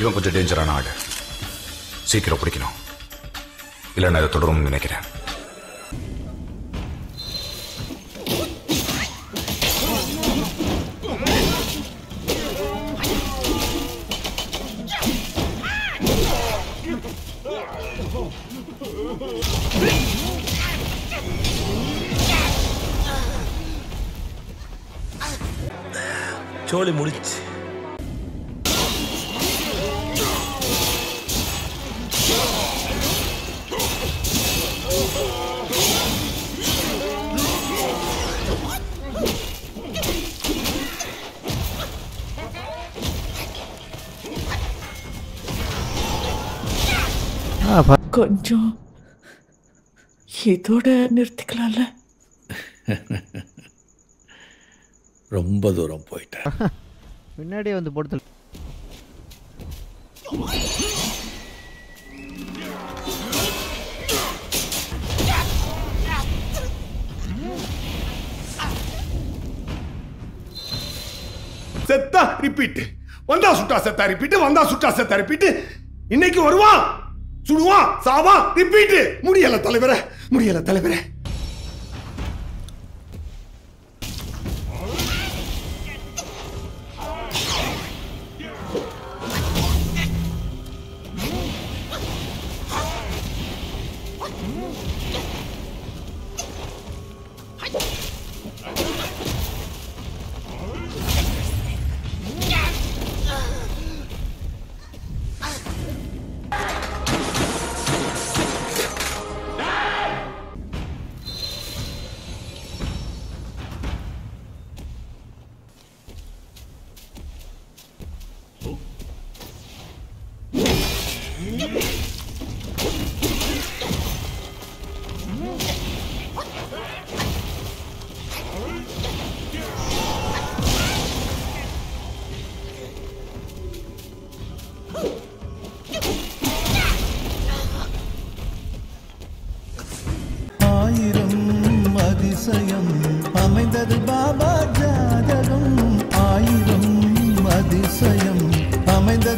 இவன் கொஞ்சம் டேஞ்சரான ஆடு சீக்கிரம் பிடிக்கணும் இல்லை நான் இதை தொடரும்னு நினைக்கிறேன் சோழி முடிச்சு கொஞ்சம் இதோட நிறுத்திக்கலாம்ல ரொம்ப தூரம் போயிட்டேன் முன்னாடியே வந்து போடுதல் செத்தா ரிப்பீட் வந்தா சுட்டா செத்தா ரிப்பீட் வந்தா சுட்டா செத்தா ரிப்பீட் இன்னைக்கு வருவான் சுடுவான் சாவான் ரிப்பீட் முடியல தலைவரே முடியல தலைவரே